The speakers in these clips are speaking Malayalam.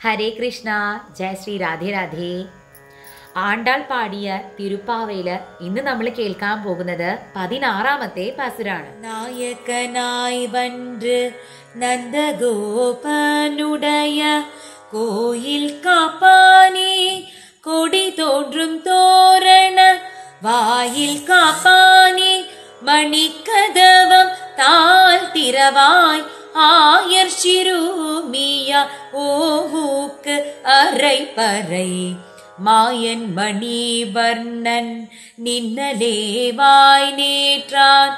ഹരേ കൃഷ്ണ ജയ ശ്രീ രാധേ രാധേ ആണ്ടാൾ പാടിയ തിരുപ്പാവയില് ഇന്ന് നമ്മൾ കേൾക്കാൻ പോകുന്നത് പതിനാറാമത്തെ പസുരാണ് நாயகனாய் வன்று நந்தகோபனுடைய கோயில் காப்பானே கொடி தோன்றும் தோரண வாயில் காப்பானே மணிக்கதவம் தாழ் திறவாய் ஆயர் சிறுமியா ஓஹூக்கு அரை பறை மாயன் மணிவர்ணன் நின்னலேவாய் நேற்றான்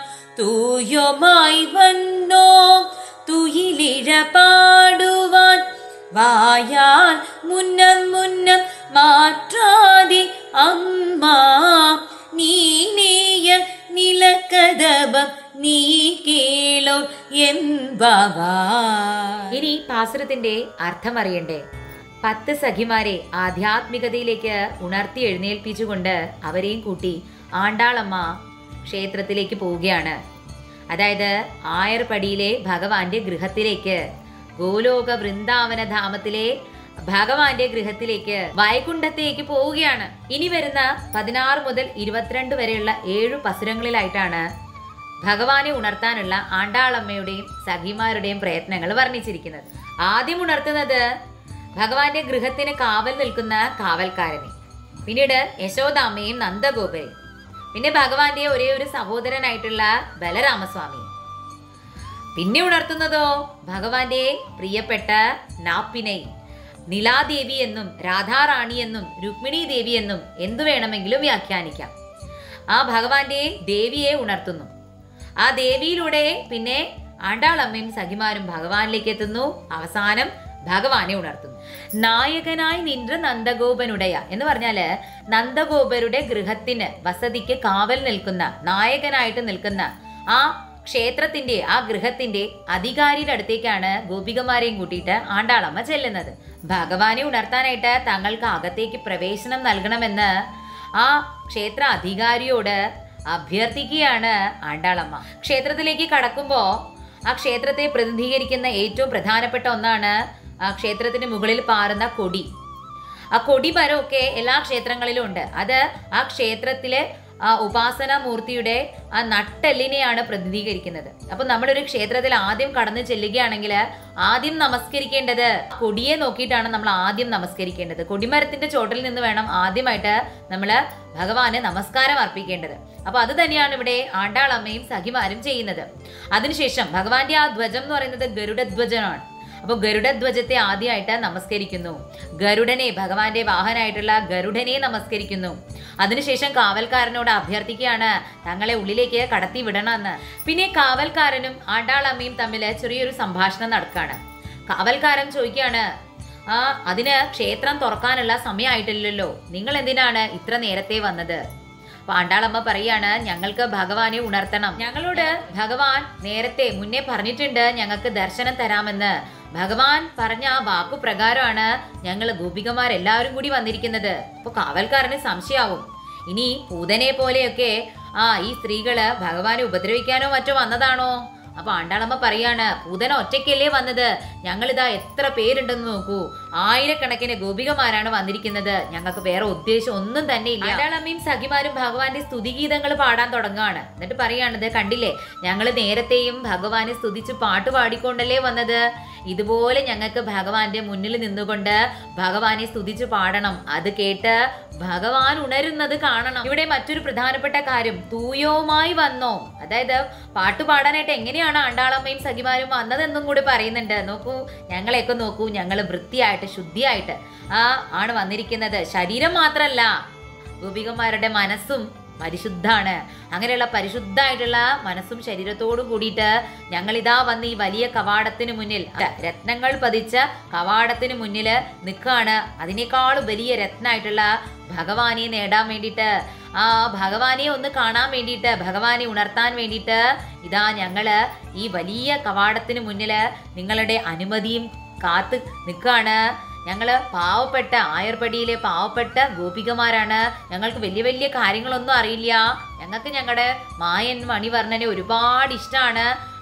தூயோமாய் வந்தோம் துயிலிழ பாடுவான் வாயால் முன்னம் முன்னம் மாற்றாதே அம்மா நீ நேய நிலக்கதபம் நீ കേളോ என்பாவா ഇനി പാസുരത്തിന്റെ അർത്ഥം അറിയണ്ടേ പത്ത് സഖിമാരെ ആധ്യാത്മികതയിലേക്ക് ഉണർത്തി എഴുന്നേൽപ്പിച്ചുകൊണ്ട് അവരെയും കൂട്ടി ആണ്ടാളമ്മ ക്ഷേത്രത്തിലേക്ക് പോവുകയാണ് അതായത് ആയർപടിയിലെ ഭഗവാന്റെ ഗൃഹത്തിലേക്ക് ഗോലോക വൃന്ദാവന ധാമത്തിലെ ഭഗവാന്റെ ഗൃഹത്തിലേക്ക് വൈകുണ്ഠത്തേക്ക് പോവുകയാണ് ഇനി വരുന്ന പതിനാറ് മുതൽ ഇരുപത്തിരണ്ട് വരെയുള്ള ഏഴു പസുരങ്ങളിലായിട്ടാണ് ഭഗവാനെ ഉണർത്താനുള്ള ആണ്ടാളമ്മയുടെയും സഖിമാരുടെയും പ്രയത്നങ്ങൾ വർണ്ണിച്ചിരിക്കുന്നത് ആദ്യം ഉണർത്തുന്നത് ഭഗവാന്റെ ഗൃഹത്തിന് കാവൽ നിൽക്കുന്ന കാവൽക്കാരനെ പിന്നീട് യശോദാമ്മയും നന്ദഗോപരെയും പിന്നെ ഭഗവാന്റെ ഒരേ ഒരു സഹോദരനായിട്ടുള്ള ബലരാമസ്വാമി പിന്നെ ഉണർത്തുന്നതോ ഭഗവാന്റെ പ്രിയപ്പെട്ട നാപ്പിനെ നിലാദേവി എന്നും രാധാറാണി എന്നും രുക്മിണി ദേവി എന്നും എന്തു വേണമെങ്കിലും വ്യാഖ്യാനിക്കാം ആ ഭഗവാന്റെ ദേവിയെ ഉണർത്തുന്നു ആ ദേവിയിലൂടെ പിന്നെ ആണ്ടാളമ്മയും സഖിമാരും ഭഗവാനിലേക്ക് എത്തുന്നു അവസാനം ഭഗവാനെ ഉണർത്തുന്നു നായകനായി നിன்ற നന്ദഗോപനുടയ എന്ന് പറഞ്ഞാല് നന്ദഗോപരുടെ ഗൃഹത്തിന് വസതിക്ക് കാവൽ നിൽക്കുന്ന നായകനായിട്ട് നിൽക്കുന്ന ആ ക്ഷേത്രത്തിന്റെ ആ ഗൃഹത്തിന്റെ അധികാരിയുടെ അടുത്തേക്കാണ് ഗോപികമാരെയും കൂട്ടിയിട്ട് ആണ്ടാളമ്മ ചെല്ലുന്നത് ഭഗവാനെ ഉണർത്താനായിട്ട് തങ്ങൾക്ക് അകത്തേക്ക് പ്രവേശനം നൽകണമെന്ന് ആ ക്ഷേത്ര അധികാരിയോട് അഭ്യർത്ഥിക്കുകയാണ് ആണ്ടാളമ്മ ക്ഷേത്രത്തിലേക്ക് കടക്കുമ്പോൾ ആ ക്ഷേത്രത്തെ പ്രതിനിധീകരിക്കുന്ന ഏറ്റവും പ്രധാനപ്പെട്ട ഒന്നാണ് ആ ക്ഷേത്രത്തിന് മുകളിൽ പാറുന്ന കൊടി ആ കൊടി മരമൊക്കെ എല്ലാ ക്ഷേത്രങ്ങളിലും ഉണ്ട് അത് ആ ക്ഷേത്രത്തിലെ ആ ഉപാസന മൂർത്തിയുടെ ആ നട്ടെല്ലിനെയാണ് പ്രതിനിധീകരിക്കുന്നത് അപ്പൊ നമ്മളൊരു ക്ഷേത്രത്തിൽ ആദ്യം കടന്നു ചെല്ലുകയാണെങ്കിൽ ആദ്യം നമസ്കരിക്കേണ്ടത് കൊടിയെ നോക്കിയിട്ടാണ് നമ്മൾ ആദ്യം നമസ്കരിക്കേണ്ടത് കൊടിമരത്തിന്റെ ചോട്ടിൽ നിന്ന് വേണം ആദ്യമായിട്ട് നമ്മൾ ഭഗവാന് നമസ്കാരം അർപ്പിക്കേണ്ടത് അപ്പൊ അത് തന്നെയാണ് ഇവിടെ ആണ്ടാളമ്മയും സഖിമാരും ചെയ്യുന്നത് അതിനുശേഷം ഭഗവാന്റെ ആ ധ്വജം എന്ന് പറയുന്നത് ഗരുഡധ്വജനാണ് അപ്പോൾ ഗരുഡധ്വജത്തെ ആദ്യമായിട്ട് നമസ്കരിക്കുന്നു ഗരുഡനെ ഭഗവാന്റെ വാഹനായിട്ടുള്ള ഗരുഡനെ നമസ്കരിക്കുന്നു അതിനുശേഷം കാവൽക്കാരനോട് അഭ്യർത്ഥിക്കുകയാണ് തങ്ങളെ ഉള്ളിലേക്ക് കടത്തി വിടണമെന്ന് പിന്നെ കാവൽക്കാരനും ആണ്ടാളമ്മയും തമ്മിൽ ചെറിയൊരു സംഭാഷണം നടക്കുകയാണ് കാവൽക്കാരൻ ചോദിക്കുകയാണ് ആ അതിന് ക്ഷേത്രം തുറക്കാനുള്ള സമയമായിട്ടില്ലല്ലോ നിങ്ങൾ എന്തിനാണ് ഇത്ര നേരത്തെ വന്നത് പാണ്ടാളമ്മ പറയാണ് ഞങ്ങൾക്ക് ഭഗവാനെ ഉണർത്തണം ഞങ്ങളോട് ഭഗവാൻ നേരത്തെ മുന്നേ പറഞ്ഞിട്ടുണ്ട് ഞങ്ങൾക്ക് ദർശനം തരാമെന്ന് ഭഗവാൻ പറഞ്ഞ ആ വാക്കു പ്രകാരമാണ് ഞങ്ങൾ ഗോപികമാരെല്ലാവരും കൂടി വന്നിരിക്കുന്നത് അപ്പൊ കാവൽക്കാരന് സംശയാവും ഇനി പൂതനെ പോലെയൊക്കെ ആ ഈ സ്ത്രീകള് ഭഗവാനെ ഉപദ്രവിക്കാനോ മറ്റോ വന്നതാണോ അപ്പൊ ആണ്ടാളമ്മ പറയാണ് പൂതന ഒറ്റയ്ക്കല്ലേ വന്നത് ഞങ്ങളിതാ എത്ര പേരുണ്ടെന്ന് നോക്കൂ ആയിരക്കണക്കിന് ഗോപികമാരാണ് വന്നിരിക്കുന്നത് ഞങ്ങൾക്ക് വേറെ ഉദ്ദേശം ഒന്നും തന്നെ ഇല്ല ആണ്ടാളമ്മയും സഖിമാരും ഭഗവാന്റെ സ്തുതിഗീതങ്ങൾ പാടാൻ തുടങ്ങുകയാണ് എന്നിട്ട് പറയാണിത് കണ്ടില്ലേ ഞങ്ങൾ നേരത്തെയും ഭഗവാനെ സ്തുതിച്ച് പാട്ട് പാടിക്കൊണ്ടല്ലേ വന്നത് ഇതുപോലെ ഞങ്ങൾക്ക് ഭഗവാന്റെ മുന്നിൽ നിന്നുകൊണ്ട് ഭഗവാനെ സ്തുതിച്ച് പാടണം അത് കേട്ട് ഭഗവാൻ ഉണരുന്നത് കാണണം ഇവിടെ മറ്റൊരു പ്രധാനപ്പെട്ട കാര്യം തൂയോമായി വന്നോ അതായത് പാട്ട് പാടാനായിട്ട് എങ്ങനെയാണ് ആണ്ടാളമ്മയും സഖിമാരും വന്നതെന്നും കൂടി പറയുന്നുണ്ട് നോക്കൂ ഞങ്ങളെയൊക്കെ നോക്കൂ ഞങ്ങൾ വൃത്തിയായിട്ട് ശുദ്ധിയായിട്ട് ആ ആണ് വന്നിരിക്കുന്നത് ശരീരം മാത്രല്ല ഗോപികന്മാരുടെ മനസ്സും പരിശുദ്ധാണ് അങ്ങനെയുള്ള പരിശുദ്ധമായിട്ടുള്ള മനസ്സും ശരീരത്തോടും കൂടിയിട്ട് ഞങ്ങൾ ഇതാ വന്ന് ഈ വലിയ കവാടത്തിന് മുന്നിൽ രത്നങ്ങൾ പതിച്ച കവാടത്തിന് മുന്നിൽ നിൽക്കുകയാണ് അതിനേക്കാളും വലിയ രത്നായിട്ടുള്ള ഭഗവാനെ നേടാൻ വേണ്ടിയിട്ട് ആ ഭഗവാനെ ഒന്ന് കാണാൻ വേണ്ടിയിട്ട് ഭഗവാനെ ഉണർത്താൻ വേണ്ടിയിട്ട് ഇതാ ഞങ്ങള് ഈ വലിയ കവാടത്തിന് മുന്നിൽ നിങ്ങളുടെ അനുമതിയും കാത്ത് നിൽക്കുകയാണ് ഞങ്ങൾ പാവപ്പെട്ട ആയർപടിയിലെ പാവപ്പെട്ട ഗോപികമാരാണ് ഞങ്ങൾക്ക് വലിയ വലിയ കാര്യങ്ങളൊന്നും അറിയില്ല ഞങ്ങൾക്ക് ഞങ്ങളുടെ മായൻ മണിവർണ്ണനെ ഒരുപാട് ഇഷ്ടമാണ്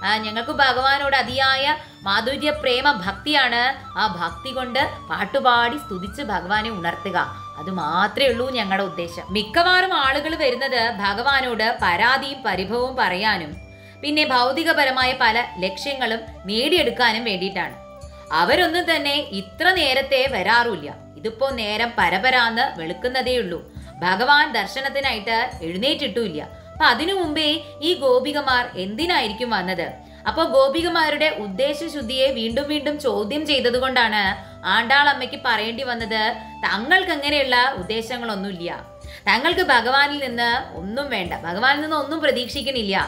ആ, ഞങ്ങൾക്ക് ഭഗവാനോട് അതിയായ മാധുര്യ പ്രേമ ഭക്തിയാണ് ആ ഭക്തി കൊണ്ട് പാട്ടുപാടി സ്തുതിച്ച് ഭഗവാനെ ഉണർത്തുക അത് മാത്രമേ ഉള്ളൂ ഞങ്ങളുടെ ഉദ്ദേശം മിക്കവാറും ആളുകൾ വരുന്നത് ഭഗവാനോട് പരാതിയും പരിഭവവും പറയാനും പിന്നെ ഭൗതികപരമായ പല ലക്ഷ്യങ്ങളും നേടിയെടുക്കാനും വേണ്ടിയിട്ടാണ് അവരൊന്നും തന്നെ ഇത്ര നേരത്തെ വരാറുമില്ല ഇതിപ്പോ നേരം പരപരാന്ന് വെളുക്കുന്നതേ ഉള്ളൂ ഭഗവാൻ ദർശനത്തിനായിട്ട് എഴുന്നേറ്റിട്ടുമില്ല അപ്പൊ അതിനു മുമ്പേ ഈ ഗോപികമാർ എന്തിനായിരിക്കും വന്നത് അപ്പൊ ഗോപികമാരുടെ ഉദ്ദേശശുദ്ധിയെ വീണ്ടും വീണ്ടും ചോദ്യം ചെയ്തതുകൊണ്ടാണ് ആണ്ടാളമ്മയ്ക്ക് പറയേണ്ടി വന്നത് തങ്ങൾക്ക് അങ്ങനെയുള്ള ഉദ്ദേശങ്ങളൊന്നുമില്ല തങ്ങൾക്ക് ഭഗവാനിൽ നിന്ന് ഒന്നും വേണ്ട ഭഗവാനിൽ നിന്ന് ഒന്നും പ്രതീക്ഷിക്കണില്ല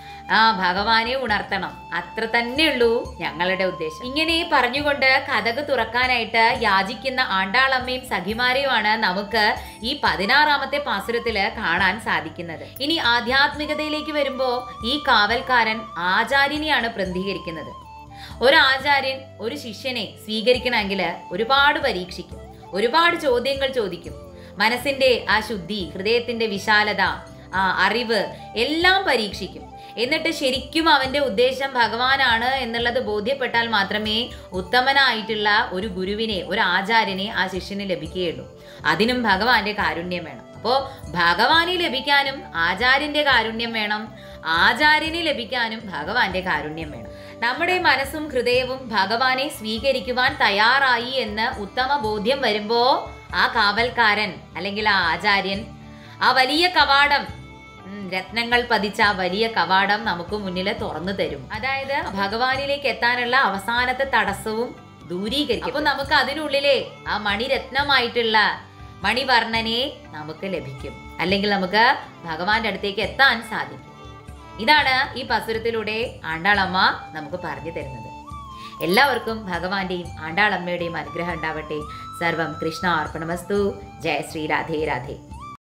ആ ഭഗവാനെ ഉണർത്തണം അത്ര തന്നെയുള്ളൂ ഞങ്ങളുടെ ഉദ്ദേശം ഇങ്ങനെ പറഞ്ഞുകൊണ്ട് കഥക് തുറക്കാനായിട്ട് യാചിക്കുന്ന ആണ്ടാളമ്മയും സഖിമാരെയുമാണ് നമുക്ക് ഈ പതിനാറാമത്തെ പാസുരത്തില് കാണാൻ സാധിക്കുന്നത് ഇനി ആധ്യാത്മികതയിലേക്ക് വരുമ്പോ ഈ കാവൽക്കാരൻ ആചാര്യനെയാണ് പ്രതികരിക്കുന്നത് ഒരു ആചാര്യൻ ഒരു ശിഷ്യനെ സ്വീകരിക്കണമെങ്കിൽ ഒരുപാട് പരീക്ഷിക്കും ഒരുപാട് ചോദ്യങ്ങൾ ചോദിക്കും മനസ്സിന്റെ ആ ശുദ്ധി ഹൃദയത്തിന്റെ വിശാലത ആ അറിവ് എല്ലാം പരീക്ഷിക്കും എന്നിട്ട് ശരിക്കും അവന്റെ ഉദ്ദേശം ഭഗവാനാണ് എന്നുള്ളത് ബോധ്യപ്പെട്ടാൽ മാത്രമേ ഉത്തമനായിട്ടുള്ള ഒരു ഗുരുവിനെ ഒരു ആചാര്യനെ ആ ശിഷ്യന് ലഭിക്കുകയുള്ളൂ അതിനും ഭഗവാന്റെ കാരുണ്യം വേണം അപ്പോൾ ഭഗവാനെ ലഭിക്കാനും ആചാര്യന്റെ കാരുണ്യം വേണം ആചാര്യനെ ലഭിക്കാനും ഭഗവാന്റെ കാരുണ്യം വേണം നമ്മുടെ മനസ്സും ഹൃദയവും ഭഗവാനെ സ്വീകരിക്കുവാൻ തയ്യാറായി എന്ന് ഉത്തമ ബോധ്യം വരുമ്പോ ആ കാവൽക്കാരൻ അല്ലെങ്കിൽ ആ ആചാര്യൻ ആ വലിയ കവാടം ഉം, രത്നങ്ങൾ പതിച്ച ആ വലിയ കവാടം നമുക്ക് മുന്നിൽ തുറന്നു തരും അതായത് ഭഗവാനിലേക്ക് എത്താനുള്ള അവസാനത്തെ തടസ്സവും ദൂരീകരിക്കും അപ്പൊ നമുക്ക് അതിനുള്ളിലെ ആ മണിരത്നമായിട്ടുള്ള മണിവർണ്ണനെ നമുക്ക് ലഭിക്കും അല്ലെങ്കിൽ നമുക്ക് ഭഗവാന്റെ അടുത്തേക്ക് എത്താൻ സാധിക്കും ഇതാണ് ഈ പസുരത്തിലൂടെ ആണ്ടാളമ്മ നമുക്ക് പറഞ്ഞു തരുന്നത് എല്ലാവർക്കും ഭഗവാന്റെയും ആണ്ടാളമ്മയുടെയും അനുഗ്രഹം ഉണ്ടാവട്ടെ സർവം കൃഷ്ണ അർപ്പണമസ്തു ജയ ശ്രീ രാധേ രാധേ